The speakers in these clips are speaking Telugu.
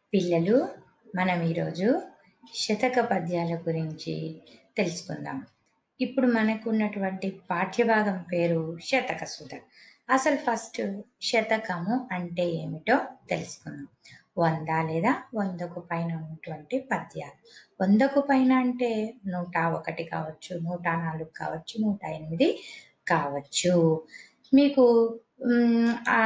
పిల్లలు మనం ఈరోజు శతక పద్యాల గురించి తెలుసుకుందాం ఇప్పుడు మనకు ఉన్నటువంటి పాఠ్యభాగం పేరు శతక సుధ అసలు ఫస్ట్ శతకము అంటే ఏమిటో తెలుసుకుందాం వంద లేదా వందకు పైన ఉన్నటువంటి పద్యాలు వందకు పైన అంటే నూట ఒకటి కావచ్చు నూట నాలుగు కావచ్చు నూట ఎనిమిది కావచ్చు మీకు మ్, ఆ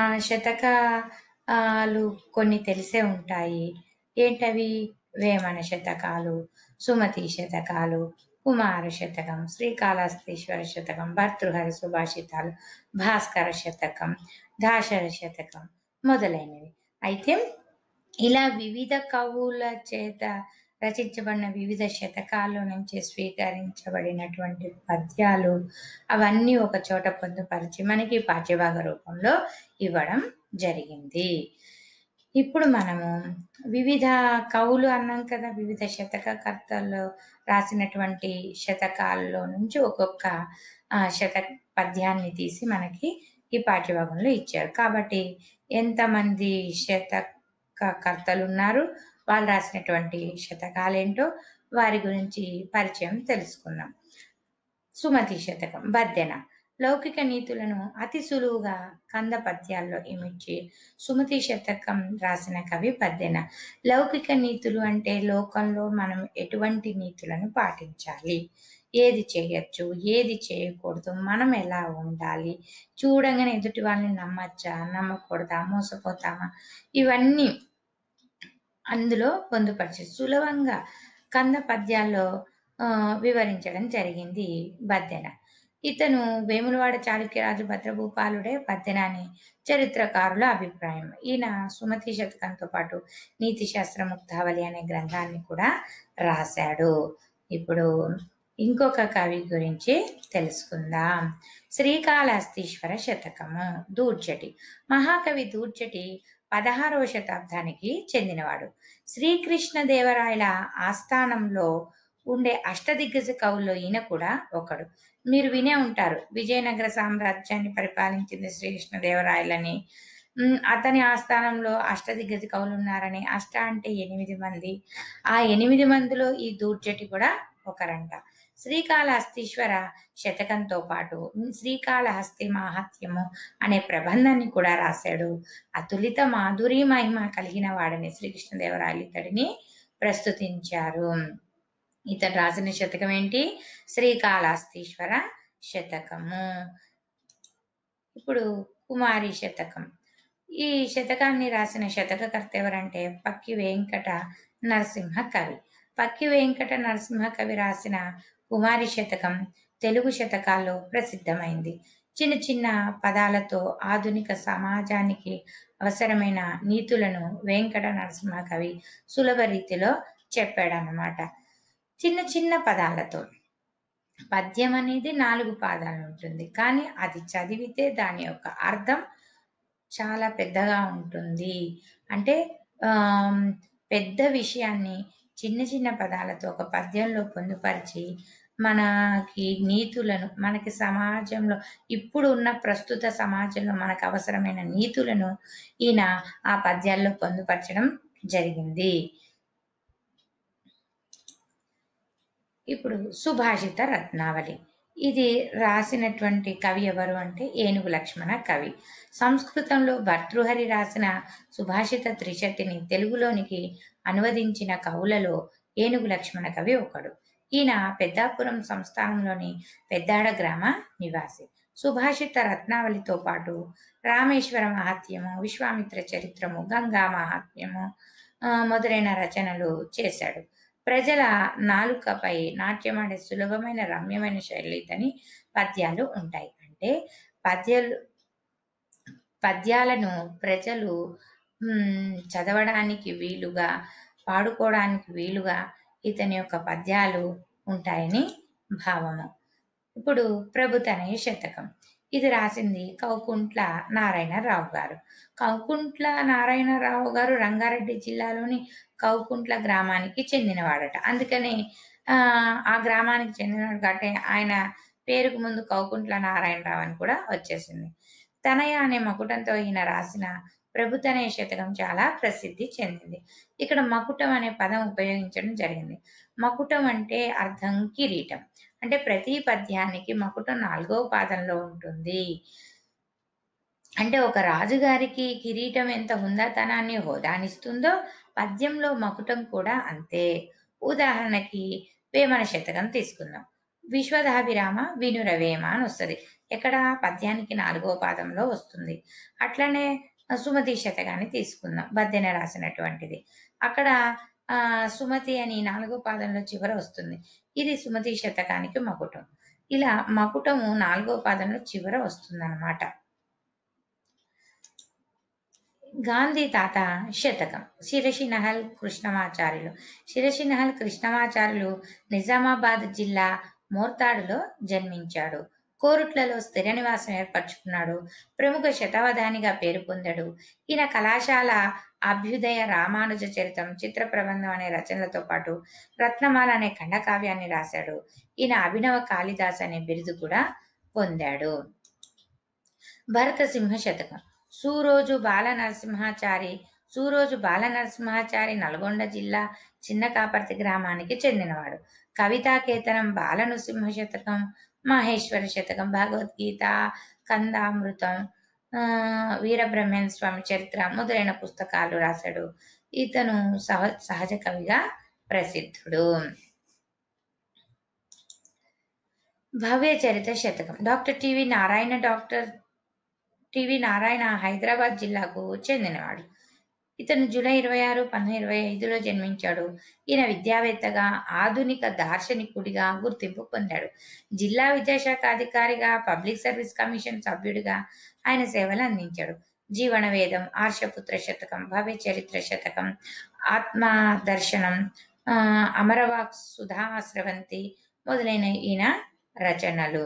శతకాలు కొన్ని తెలిసే ఉంటాయి ఏంటవి వేమన శతకాలు సుమతి శతకాలు కుమార శతకం శ్రీకాళహస్తీశ్వర శతకం భర్తృహరి సుభాషితాలు భాస్కర శతకం దాశర శతకం మొదలైనవి అయితే ఇలా వివిధ కవుల చేత రచించబడిన వివిధ శతకాల నుంచి స్వీకరించబడినటువంటి పద్యాలు అవన్నీ ఒక చోట పొందుపరిచి మనకి పాఠ్యభాగ రూపంలో ఇవ్వడం జరిగింది ఇప్పుడు మనము వివిధ కవులు అన్నాం కదా వివిధ శతకకర్తలు రాసినటువంటి శతకాల్లో నుంచి ఒక్కొక్క ఆ, శతక పద్యాన్ని తీసి మనకి ఈ పాఠ్యభాగంలో ఇచ్చారు కాబట్టి ఎంతమంది శతకకర్తలు ఉన్నారు వాళ్ళు రాసినటువంటి శతకాలేంటో వారి గురించి పరిచయం తెలుసుకుందాం సుమతి శతకం బద్దెన లౌకిక నీతులను అతి సులువుగా కంద పద్యాల్లో ఇమిడ్చి సుమతి శతకం రాసిన కవి బద్దెన లౌకిక నీతులు అంటే లోకంలో మనం ఎటువంటి నీతులను పాటించాలి ఏది చేయొచ్చు ఏది చేయకూడదు మనం ఎలా ఉండాలి చూడంగానే ఎదుటి వాళ్ళని నమ్మచ్చా నమ్మకూడదా మోసపోతామా ఇవన్నీ అందులో పొందుపరిచి సులభంగా కంద పద్యాల్లో ఆ, వివరించడం జరిగింది బద్దెన ఇతను వేములవాడ చాళుక్యరాజు భద్రభూపాలుడే బద్దెన అని చరిత్రకారుల అభిప్రాయం ఈయన సుమతి శతకంతో పాటు నీతి శాస్త్ర ముక్తావళి అనే గ్రంథాన్ని కూడా రాశాడు ఇప్పుడు ఇంకొక కవి గురించి తెలుసుకుందాం శ్రీకాళహస్తీశ్వర శతకము దూర్జటి మహాకవి దూర్జటి పదహారవ శతాబ్దానికి చెందినవాడు శ్రీకృష్ణదేవరాయల ఆస్థానంలో ఉండే అష్టదిగ్గజ కవుల్లో ఈయన కూడా ఒకడు మీరు వినే ఉంటారు విజయనగర సామ్రాజ్యాన్ని పరిపాలించింది శ్రీకృష్ణదేవరాయలని ఉమ్, అతని ఆస్థానంలో అష్టదిగ్గజ కవులు ఉన్నారని అష్ట అంటే ఎనిమిది మంది ఆ ఎనిమిది మందిలో ఈ దూర్జటి కూడా ఒకరంట శ్రీకాళహస్తీశ్వర శతకంతో పాటు శ్రీకాళహస్తి మాహాత్మ్యము అనే ప్రబంధాన్ని కూడా రాశాడు అతులిత మాధురి మహిమ కలిగిన వాడని శ్రీకృష్ణదేవరాయలు ఇతడిని ప్రస్తుతించారు ఇతడు రాసిన శతకం ఏంటి శ్రీకాళహస్తీశ్వర శతకము ఇప్పుడు కుమారి శతకం ఈ శతకాన్ని రాసిన శతకకర్త ఎవరంటే పక్కి వెంకట నరసింహ కవి పక్కి వెంకట నరసింహ కవి రాసిన కుమారి శతకం తెలుగు శతకాల్లో ప్రసిద్ధమైంది చిన్న చిన్న పదాలతో ఆధునిక సమాజానికి అవసరమైన నీతులను వెంకట నరసింహ కవి సులభ రీతిలో చెప్పాడనమాట చిన్న చిన్న పదాలతో పద్యం అనేది నాలుగు పాదాలు ఉంటుంది కానీ అది చదివితే దాని యొక్క అర్థం చాలా పెద్దగా ఉంటుంది అంటే ఆమ్, పెద్ద విషయాన్ని చిన్న చిన్న పదాలతో ఒక పద్యంలో పొందుపరిచి మనకి నీతులను మనకి సమాజంలో ఇప్పుడు ఉన్న ప్రస్తుత సమాజంలో మనకు అవసరమైన నీతులను ఈయన ఆ పద్యాల్లో పొందుపరచడం జరిగింది ఇప్పుడు సుభాషిత రత్నావళి ఇది రాసినటువంటి కవి ఎవరు అంటే ఏనుగు లక్ష్మణ కవి సంస్కృతంలో భర్తృహరి రాసిన సుభాషిత త్రిశతిని తెలుగులోనికి అనువదించిన కవులలో ఏనుగు లక్ష్మణ కవి ఒకడు ఈయన పెద్దాపురం సంస్థానంలోని పెద్దాడ గ్రామ నివాసి సుభాషిత రత్నావళితో పాటు రామేశ్వర మహాత్మ్యము విశ్వామిత్ర చరిత్రము గంగా మహాత్మ్యము ఆ, మొదలైన రచనలు చేశాడు ప్రజల నాలుకపై నాట్యమాడే సులభమైన రమ్యమైన శైలితని పద్యాలు ఉంటాయి అంటే పద్యాలు పద్యాలను ప్రజలు మ్, చదవడానికి వీలుగా పాడుకోవడానికి వీలుగా ఇతని యొక్క పద్యాలు ఉంటాయని భావము ఇప్పుడు ప్రభుతనయ శతకం ఇది రాసింది కౌకుంట్ల నారాయణరావు గారు కౌకుంట్ల నారాయణరావు గారు రంగారెడ్డి జిల్లాలోని కౌకుంట్ల గ్రామానికి చెందినవాడట అందుకని ఆ ఆ గ్రామానికి చెందినవాడు కాబట్టి ఆయన పేరుకు ముందు కౌకుంట్ల నారాయణరావు అని కూడా వచ్చేసింది తనయ అనే మకుటంతో ఈయన రాసిన ప్రభుత్వ అనే శతకం చాలా ప్రసిద్ధి చెందింది ఇక్కడ మకుటం అనే పదం ఉపయోగించడం జరిగింది మకుటం అంటే అర్థం కిరీటం అంటే ప్రతి పద్యానికి మకుటం నాలుగవ పాదంలో ఉంటుంది అంటే ఒక రాజుగారికి కిరీటం ఎంత హుందాతనాన్ని హోదానిస్తుందో పద్యంలో మకుటం కూడా అంతే ఉదాహరణకి వేమన శతకం తీసుకుందాం విశ్వదాభిరామ వినురవేమ అని వస్తుంది ఎక్కడ పద్యానికి నాలుగో పాదంలో వస్తుంది అట్లనే సుమతి శతకాన్ని తీసుకుందాం బద్దెన రాసినటువంటిది అక్కడ ఆ సుమతి అని నాలుగో పాదంలో చివర వస్తుంది ఇది సుమతి శతకానికి మకుటం ఇలా మకుటము నాలుగో పాదంలో చివర వస్తుంది అనమాట గాంధీ తాత శతకం శిరషి నహల్ కృష్ణమాచార్యులు శిరషి నహల్ కృష్ణమాచార్యులు నిజామాబాద్ జిల్లా మోర్తాడులో జన్మించాడు కోరుట్లలో స్థిర నివాసం ఏర్పరచుకున్నాడు ప్రముఖ శతావధానిగా పేరు పొందాడు ఈయన కళాశాల అభ్యుదయ రామానుజ చరితం చిత్ర ప్రబంధం అనే రచనలతో పాటు రత్నమాల అనే ఖండకావ్యాన్ని రాశాడు ఈయన అభినవ కాళిదాస్ అనే బిరుదు కూడా పొందాడు భరత సింహ శతకం సూరోజు బాల నరసింహాచారి సూరోజు బాల నరసింహాచారి నల్గొండ జిల్లా చిన్న కాపర్తి గ్రామానికి చెందినవాడు కవితాకేతనం బాల నృసింహ శతకం మహేశ్వర శతకం భగవద్గీత కందామృతం ఆ, వీరబ్రహ్మేంద్ర స్వామి చరిత్ర మొదలైన పుస్తకాలు రాశాడు ఇతను సహ సహజ కవిగా ప్రసిద్ధుడు భవ్య చరిత శతకం doctor T V Narayana doctor T V Narayana Hyderabad జిల్లాకు చెందినవాడు ఇతను జూలై ఇరవై ఆరు పంతొమ్మిది ఇరవై ఐదులో జన్మించాడు ఈయన విద్యావేత్తగా ఆధునిక దార్శనికుడిగా గుర్తింపు పొందాడు జిల్లా విద్యాశాఖ అధికారిగా పబ్లిక్ సర్వీస్ కమిషన్ సభ్యుడిగా ఆయన సేవలు అందించాడు జీవన వేదం ఆర్షపుత్ర శతకం భవ్య చరిత్ర శతకం ఆత్మ దర్శనం ఆ, అమరవాక్ సుధా స్రవంతి మొదలైన ఈయన రచనలు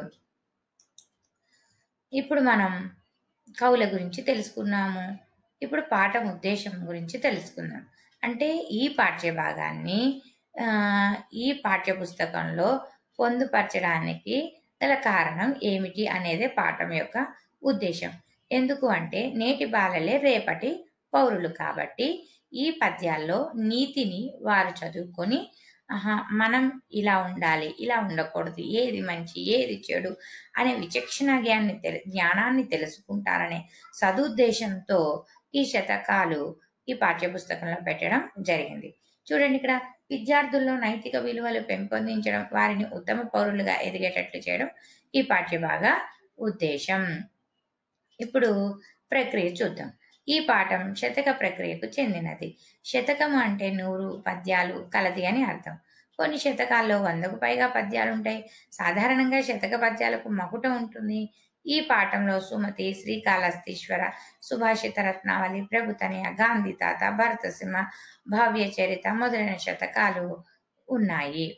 ఇప్పుడు మనం కవుల గురించి తెలుసుకున్నాము ఇప్పుడు పాఠం ఉద్దేశం గురించి తెలుసుకుందాం అంటే ఈ పాఠ్య భాగాన్ని ఆ, ఈ పాఠ్య పుస్తకంలో పొందుపరచడానికి గల కారణం ఏమిటి అనేదే పాఠం యొక్క ఉద్దేశం ఎందుకు అంటే నేటి బాలలే రేపటి పౌరులు కాబట్టి ఈ పద్యాల్లో నీతిని వారు చదువుకొని ఆహా మనం ఇలా ఉండాలి ఇలా ఉండకూడదు ఏది మంచి ఏది చెడు అనే విచక్షణ జ్ఞాన్ని తెలు జ్ఞానాన్ని తెలుసుకుంటారనే సదుద్దేశంతో ఈ శతకాలు ఈ పాఠ్యపుస్తకంలో పెట్టడం జరిగింది చూడండి ఇక్కడ విద్యార్థుల్లో నైతిక విలువలు పెంపొందించడం వారిని ఉత్తమ పౌరులుగా ఎదిగేటట్లు చేయడం ఈ పాఠ్యభాగ ఉద్దేశం ఇప్పుడు ప్రక్రియ చూద్దాం ఈ పాఠం శతక ప్రక్రియకు చెందినది శతకం అంటే నూరు పద్యాలు కలది అని అర్థం కొన్ని శతకాల్లో వందకు పైగా పద్యాలు ఉంటాయి సాధారణంగా శతక పద్యాలకు మకుటం ఉంటుంది ఈ పాఠంలో సుమతి శ్రీకాళహస్తీశ్వర సుభాషిత రత్నావళి ప్రభుతనయ గాంధీ తాత భరతసింహ భవ్య చరిత మొదలైన శతకాలు ఉన్నాయి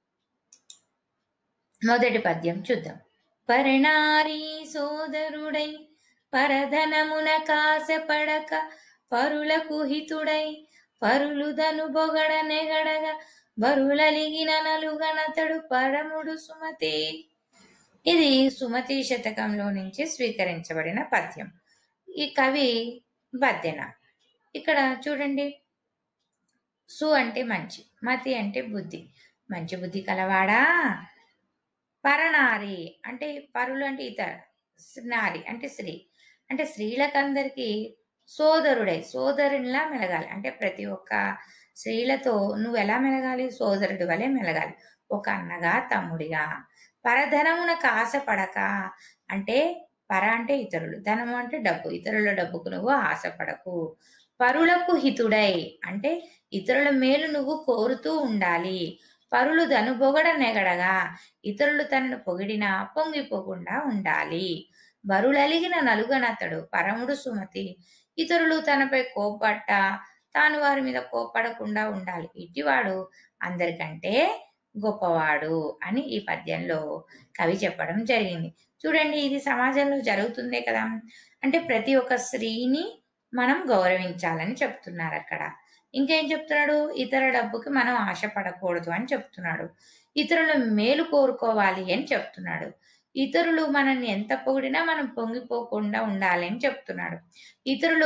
మొదటి పద్యం చూద్దాం పరణారి సోదరుడై పరధనమున కాసపడక పరులకు హితుడై పరులుదను బొగడ నెగడగా బరులలిగిన నలుగనతడు పరముడు సుమతి ఇది సుమతి శతకంలో నుంచి స్వీకరించబడిన పద్యం ఈ కవి బద్దెన ఇక్కడ చూడండి సు అంటే మంచి మతి అంటే బుద్ధి మంచి బుద్ధి కలవాడా పరనారి అంటే పరులు అంటే ఇతర నారి అంటే స్త్రీ అంటే స్త్రీలకందరికీ సోదరుడై సోదరునిలా మెలగాలి అంటే ప్రతి ఒక్క స్త్రీలతో నువ్వు ఎలా మెలగాలి సోదరుడి వలె మెలగాలి ఒక అన్నగా తమ్ముడిగా పరధనమునకు ఆశపడక అంటే పర అంటే ఇతరులు ధనము అంటే డబ్బు ఇతరుల డబ్బుకు నువ్వు ఆశపడకు పరులకు హితుడై అంటే ఇతరుల మేలు నువ్వు కోరుతూ ఉండాలి పరులు దనుబొగడ నెగడగా ఇతరులు తనను పొగిడినా పొంగిపోకుండా ఉండాలి బరులలిగిన నలుగనతడు పరముడు సుమతి ఇతరులు తనపై కోపట్ట తాను వారి మీద కోపడకుండా ఉండాలి ఇటివాడు అందరికంటే గొప్పవాడు అని ఈ పద్యంలో కవి చెప్పడం జరిగింది చూడండి ఇది సమాజంలో జరుగుతుందే కదా అంటే ప్రతి ఒక్క స్త్రీని మనం గౌరవించాలని చెప్తున్నారు అక్కడ ఇంకేం చెప్తున్నాడు ఇతర డబ్బుకి మనం ఆశపడకూడదు అని చెప్తున్నాడు ఇతరుల మేలు కోరుకోవాలి అని చెప్తున్నాడు ఇతరులు మనల్ని ఎంత పొగిడినా మనం పొంగిపోకుండా ఉండాలి అని చెప్తున్నాడు ఇతరులు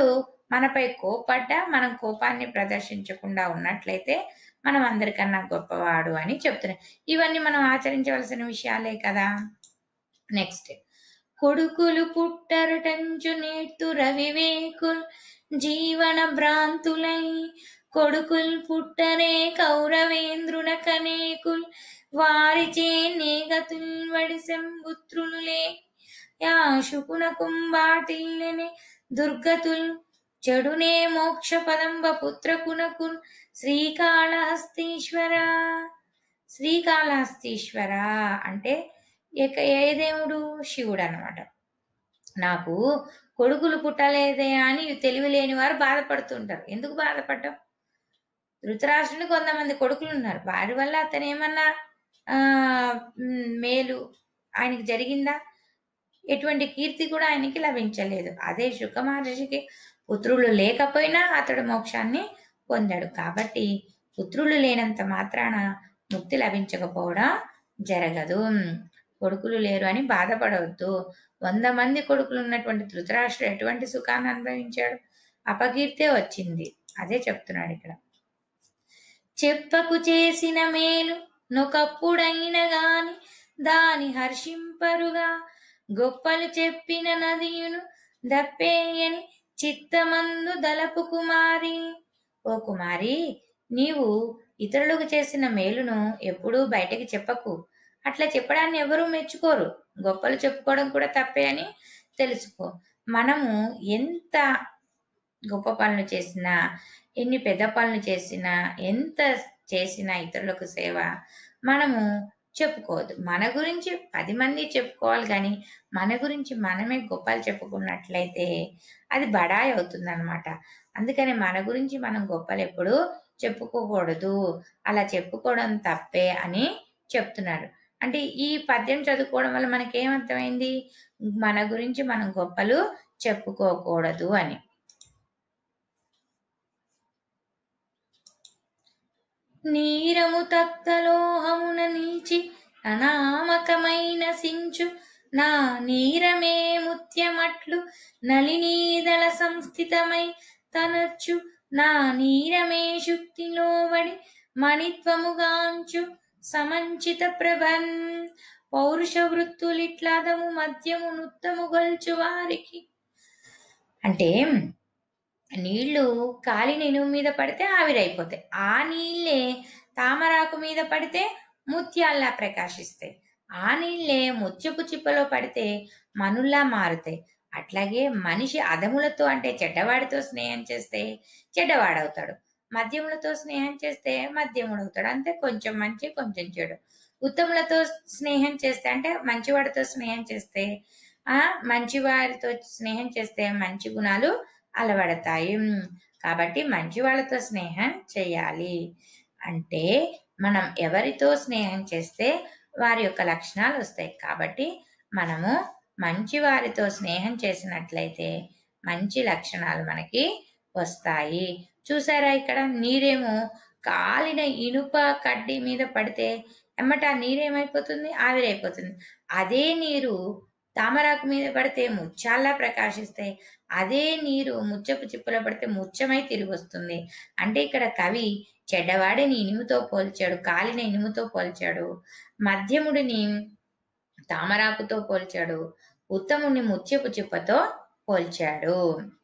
మనపై కోపడ్డా మనం కోపాన్ని ప్రదర్శించకుండా ఉన్నట్లయితే మనం అందరికన్నా గొప్పవాడు అని చెప్తున్నాం ఇవన్నీ మనం ఆచరించవలసిన విషయాలే కదా నెక్స్ట్ కొడుకులు పుట్టరటంచు నేర్తు రవివేకుల్ జీవన భ్రాంతులై కొడుకుల్ పుట్టరే కౌరవేంద్రున కనేకుల్ వారిచే నేగతుల్ వడిసెంబుత్రునులే యాశుకున కుంబాటిల్లెనే దుర్గతుల్ చెడునే మోక్ష పదంబ పుత్రకునకున్ శ్రీకాళహస్తీశ్వర శ్రీకాళహస్తీశ్వర అంటే ఇక ఏ దేవుడు శివుడు అనమాట నాకు కొడుకులు పుట్టలేదే అని తెలివి లేని వారు బాధపడుతుంటారు ఎందుకు బాధపడటం ధృతరాష్ట్రుని కొంతమంది కొడుకులు ఉన్నారు వారి వల్ల అతను ఏమన్నా ఆ మ్, మేలు ఆయనకి జరిగిందా ఎటువంటి కీర్తి కూడా ఆయనకి లభించలేదు అదే శుక మహర్షికి పుత్రులు లేకపోయినా అతడు మోక్షాన్ని పొందాడు కాబట్టి పుత్రులు లేనంత మాత్రాన ముక్తి లభించకపోవడం జరగదు కొడుకులు లేరు అని బాధపడవద్దు వంద మంది కొడుకులు ఉన్నటువంటి ధృతరాష్ట్రుడు ఎటువంటి సుఖాన్ని అనుభవించాడు అపకీర్తే వచ్చింది అదే చెప్తున్నాడు ఇక్కడ చెప్పకు చేసిన మేలు నొకప్పుడైన గాని దాని హర్షింపరుగా గొప్పలు చెప్పిన నదియును దప్పేయని చిత్తమందు దలపు కుమారి ఓ కుమారి నీవు ఇతరులకు చేసిన మేలును ఎప్పుడూ బయటకి చెప్పకు అట్లా చెప్పడాన్ని ఎవరూ మెచ్చుకోరు గొప్పలు చెప్పుకోవడం కూడా తప్పే అని తెలుసుకో మనము ఎంత గొప్ప పనులు చేసినా ఎన్ని పెద్ద పనులు చేసినా ఎంత చేసినా ఇతరులకు సేవ మనము చెప్పుకోవద్దు మన గురించి పది మంది చెప్పుకోవాలి కానీ మన గురించి మనమే గొప్పలు చెప్పుకున్నట్లయితే అది బడాయి అవుతుంది అనమాట అందుకని మన గురించి మనం గొప్పలు ఎప్పుడు చెప్పుకోకూడదు అలా చెప్పుకోవడం తప్పే అని చెప్తున్నారు అంటే ఈ పద్యం చదువుకోవడం వల్ల మనకేమర్థమైంది మన గురించి మనం గొప్పలు చెప్పుకోకూడదు అని నీరము తప్తలోహమున నీచి అనామకమైన సించు నా నీరమే ముత్యమట్లు నలినీదల సంస్థితమై తనచ్చు నా నీరమే శుక్తిలోబడి మణిత్వముగాంచు సమంచిత ప్రభన్ పౌరుష వృత్తులిట్లాదము మద్యము నుత్తము గొల్చు వారికి అంటే నీళ్లు కాలిన ఇనుము మీద పడితే ఆవిరైపోతాయి ఆ నీళ్ళే తామరాకు మీద పడితే ముత్యాల్లా ప్రకాశిస్తాయి ఆ నీళ్ళే ముత్యపు చిప్పలో పడితే మనుల్లా మారుతాయి అట్లాగే మనిషి అదములతో అంటే చెడ్డవాడితో స్నేహం చేస్తే చెడ్డవాడవుతాడు మద్యములతో స్నేహం చేస్తే మద్యముడవుతాడు అంతే కొంచెం మంచి కొంచెం చెడు ఉత్తములతో స్నేహం చేస్తే అంటే మంచివాడితో స్నేహం చేస్తే ఆ మంచివారితో స్నేహం చేస్తే మంచి గుణాలు అలవడతాయి ఉమ్, కాబట్టి మంచి వాళ్ళతో స్నేహం చేయాలి అంటే మనం ఎవరితో స్నేహం చేస్తే వారి యొక్క లక్షణాలు వస్తాయి కాబట్టి మనము మంచి వారితో స్నేహం చేసినట్లయితే మంచి లక్షణాలు మనకి వస్తాయి చూసారా ఇక్కడ నీరేమో కాలిన ఇనుప కడ్డీ మీద పడితే ఎమ్మట ఆ నీరేమైపోతుంది ఆవిరైపోతుంది అదే నీరు తామరాకు మీద పడితే ముత్యాల్లా ప్రకాశిస్తాయి అదే నీరు ముచ్చపు చిప్పులో పడితే ముత్యమై తిరిగి వస్తుంది అంటే ఇక్కడ కవి చెడ్డవాడిని ఇనుముతో పోల్చాడు కాలిన ఇనుముతో పోల్చాడు మధ్యముడిని తామరాకుతో పోల్చాడు ఉత్తముని ముత్యపు చిప్పతో పోల్చాడు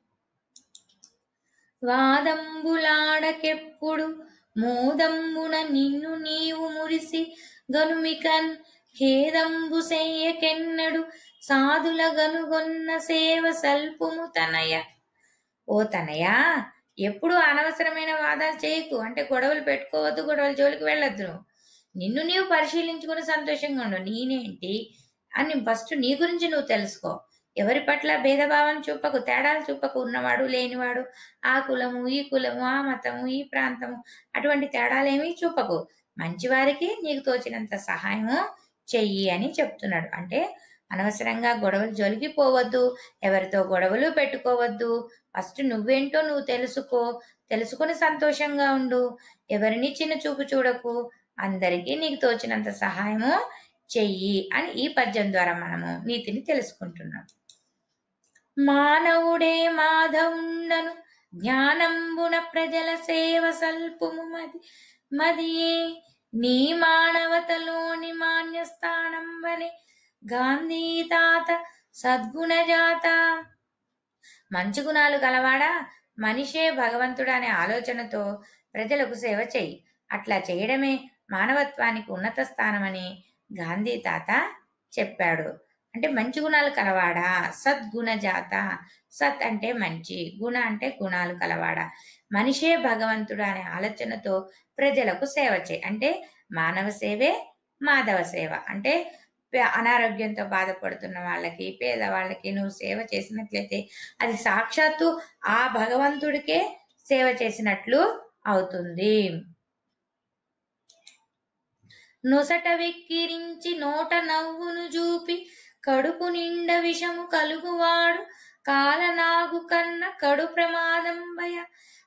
వాదంబులాడకెప్పుడు మోదంబున నిన్ను నీవు మురిసి గనుమికన్ ఖేదంబు సెయ్యకెన్నడు సాధుల గనుగొన్న సేవ సల్పుము తనయ ఓ తనయ ఎప్పుడు అనవసరమైన వాదాలు చేయకు అంటే గొడవలు పెట్టుకోవద్దు గొడవల జోలికి వెళ్ళొద్దు నువ్వు. నిన్ను నీవు పరిశీలించుకుని సంతోషంగా ఉండు నేనేంటి అని ఫస్ట్ నీ గురించి నువ్వు తెలుసుకో ఎవరి పట్ల భేదభావం చూపకు తేడాలు చూపకు ఉన్నవాడు లేనివాడు ఆ కులము ఈ కులము ఆ మతము ఈ ప్రాంతము అటువంటి తేడాలేమీ చూపకు మంచివారికి నీకు తోచినంత సహాయము చెయ్యి అని చెప్తున్నాడు అంటే అనవసరంగా గొడవలు జోలికి పోవద్దు ఎవరితో గొడవలు పెట్టుకోవద్దు ఫస్ట్ నువ్వేంటో నువ్వు తెలుసుకో తెలుసుకుని సంతోషంగా ఉండు ఎవరిని చిన్న చూపు చూడకు అందరికీ నీకు తోచినంత సహాయము చెయ్యి అని ఈ పద్యం ద్వారా మనము నీతిని తెలుసుకుంటున్నాం మానవుడే మాధవుండను జ్ఞానంబున ప్రజల సేవ సల్పుము మది మదియే నీ మానవతలోని మాన్యస్థానం వలె గాంధీ తాత సద్గుణజాత మంచి గుణాలు గలవాడా మనిషే భగవంతుడు అనే ఆలోచనతో ప్రజలకు సేవ చెయ్యి అట్లా చేయడమే మానవత్వానికి ఉన్నత స్థానమని గాంధీ తాత చెప్పాడు అంటే మంచి గుణాలు కలవాడా సద్గుణ జాత సత్ అంటే మంచి గుణ అంటే గుణాలు కలవాడా మనిషే భగవంతుడు అనే ఆలోచనతో ప్రజలకు సేవ చేయి అంటే మానవ సేవే మాధవ సేవ అంటే పే- అనారోగ్యంతో బాధపడుతున్న వాళ్ళకి పేదవాళ్ళకి నువ్వు సేవ చేసినట్లయితే అది సాక్షాత్తు ఆ భగవంతుడికే సేవ చేసినట్లు అవుతుంది నొసట వెక్కిరించి నోట నవ్వును చూపి కడుపు నిండ విషము కలుగువాడు కాలనాగు కన్న కడు ప్రమాదం భయ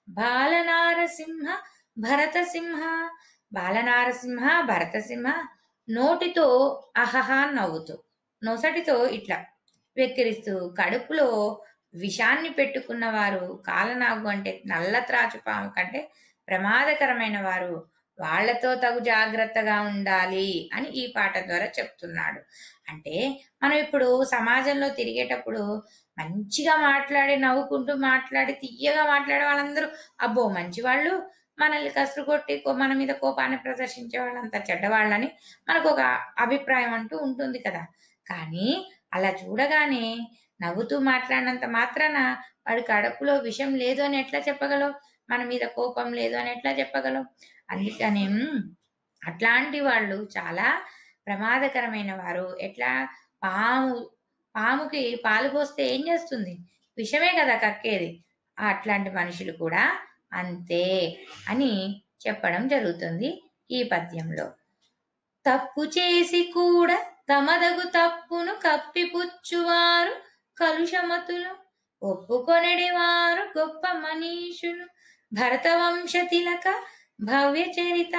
బాలనారసింహ భరతసింహ బాలనారసింహ భరతసింహ నోటితో అహహ నవ్వుతూ నొసటితో ఇట్లా వెక్కిరిస్తూ కడుపులో విషాన్ని పెట్టుకున్న వారు కాలనాగు అంటే నల్ల త్రాచుపాము కంటే ప్రమాదకరమైన వారు వాళ్ళతో తగు జాగ్రత్తగా ఉండాలి అని ఈ పాట ద్వారా చెప్తున్నాడు అంటే మనం ఇప్పుడు సమాజంలో తిరిగేటప్పుడు మంచిగా మాట్లాడి నవ్వుకుంటూ మాట్లాడి తీయగా మాట్లాడే వాళ్ళందరూ అబ్బో మంచి వాళ్ళు మనల్ని కసురు కొట్టి కో- మన మీద కోపాన్ని ప్రదర్శించే వాళ్ళంతా చెడ్డవాళ్ళని మనకు ఒక అభిప్రాయం అంటూ ఉంటుంది కదా కానీ అలా చూడగానే నవ్వుతూ మాట్లాడినంత మాత్రాన వాడి కడుపులో విషం లేదు అని ఎట్లా చెప్పగలవు మన మీద కోపం లేదు అని ఎట్లా చెప్పగలవు అందుకని మ్, అట్లాంటి వాళ్ళు చాలా ప్రమాదకరమైన వారు ఎట్లా పాము పాముకి పాలు పోస్తే ఏం చేస్తుంది విషమే కదా కక్కేది అట్లాంటి మనుషులు కూడా అంతే అని చెప్పడం జరుగుతుంది ఈ పద్యంలో తప్పు చేసి కూడా తమదగు తప్పును కప్పిపుచ్చువారు కలుషమతులు ఒప్పుకొనడి వారు గొప్ప మనీషులు భరతవంశ తిలక భవ్య చరిత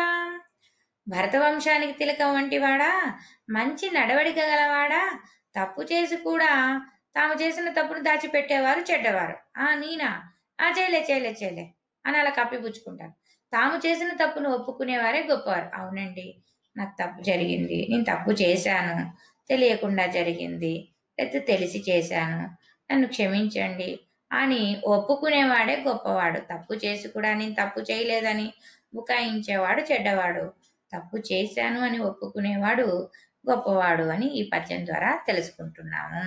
భరతవంశానికి తిలకం వంటి వాడా మంచి నడవడిక గలవాడా తప్పు చేసి కూడా తాము చేసిన తప్పును దాచిపెట్టేవారు చెడ్డవారు ఆ నీనా ఆ చేయలే చేయలే చేయలే అని అలా కప్పిపుచ్చుకుంటారు తాము చేసిన తప్పును ఒప్పుకునేవారే గొప్పవారు అవునండి నాకు తప్పు జరిగింది నేను తప్పు చేశాను తెలియకుండా జరిగింది లేకపోతే తెలిసి చేశాను నన్ను క్షమించండి అని ఒప్పుకునేవాడే గొప్పవాడు తప్పు చేసి కూడా నేను తప్పు చేయలేదని బుకాయించేవాడు చెడ్డవాడు తప్పు చేశాను అని ఒప్పుకునేవాడు గొప్పవాడు అని ఈ పద్యం ద్వారా తెలుసుకుంటున్నాము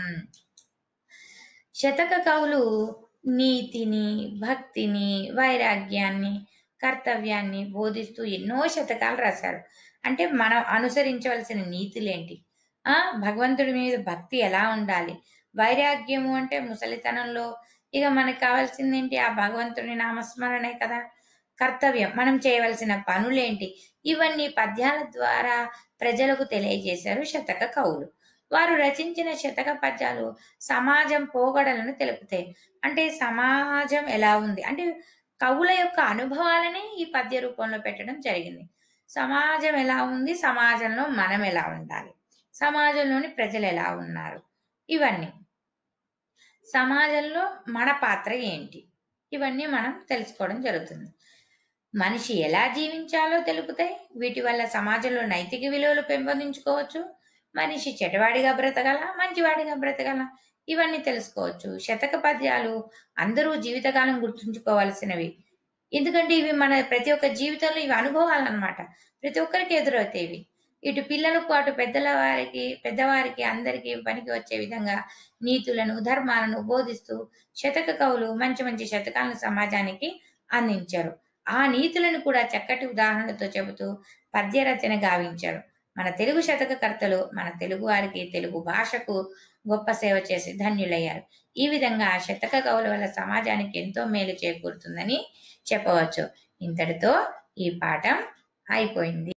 శతక కవులు నీతిని భక్తిని వైరాగ్యాన్ని కర్తవ్యాన్ని బోధిస్తూ ఎన్నో శతకాలు రాశారు అంటే మనం అనుసరించవలసిన నీతులేంటి ఆ భగవంతుడి మీద భక్తి ఎలా ఉండాలి వైరాగ్యము అంటే ముసలితనంలో ఇక మనకు కావాల్సింది ఏంటి ఆ భగవంతుడి నామస్మరణే కదా కర్తవ్యం మనం చేయవలసిన పనులేంటి ఇవన్నీ పద్యాల ద్వారా ప్రజలకు తెలియజేశారు శతక కవులు వారు రచించిన శతక పద్యాలు సమాజం పోగడలను తెలుపుతాయి అంటే సమాజం ఎలా ఉంది అంటే కవుల యొక్క అనుభవాలని ఈ పద్య రూపంలో పెట్టడం జరిగింది సమాజం ఎలా ఉంది సమాజంలో మనం ఎలా ఉండాలి సమాజంలోని ప్రజలు ఎలా ఉన్నారు ఇవన్నీ సమాజంలో మన పాత్ర ఏంటి ఇవన్నీ మనం తెలుసుకోవడం జరుగుతుంది మనిషి ఎలా జీవించాలో తెలుపుతాయి వీటి వల్ల సమాజంలో నైతిక విలువలు పెంపొందించుకోవచ్చు మనిషి చెడ్డవాడిగా బ్రతగల మంచివాడిగా బ్రతగల ఇవన్నీ తెలుసుకోవచ్చు శతక పద్యాలు అందరూ జీవితకాలం గుర్తుంచుకోవాల్సినవి ఎందుకంటే ఇవి మన ప్రతి ఒక్క జీవితంలో ఇవి అనుభవాలు అన్నమాట ప్రతి ఒక్కరికి ఎదురవుతాయి ఇటు పిల్లలకు అటు పెద్దల వారికి పెద్దవారికి అందరికీ పనికి వచ్చే విధంగా నీతులను ధర్మాలను బోధిస్తూ శతక కవులు మంచి మంచి శతకాలను సమాజానికి అందించారు ఆ నీతులను కూడా చక్కటి ఉదాహరణలతో చెబుతూ పద్య రచన గావించారు మన తెలుగు శతకకర్తలు మన తెలుగు వారికి తెలుగు భాషకు గొప్ప సేవ చేసి ధన్యులయ్యారు ఈ విధంగా శతక కవుల వల్ల సమాజానికి ఎంతో మేలు చేకూరుతుందని చెప్పవచ్చు ఇంతటితో ఈ పాఠం అయిపోయింది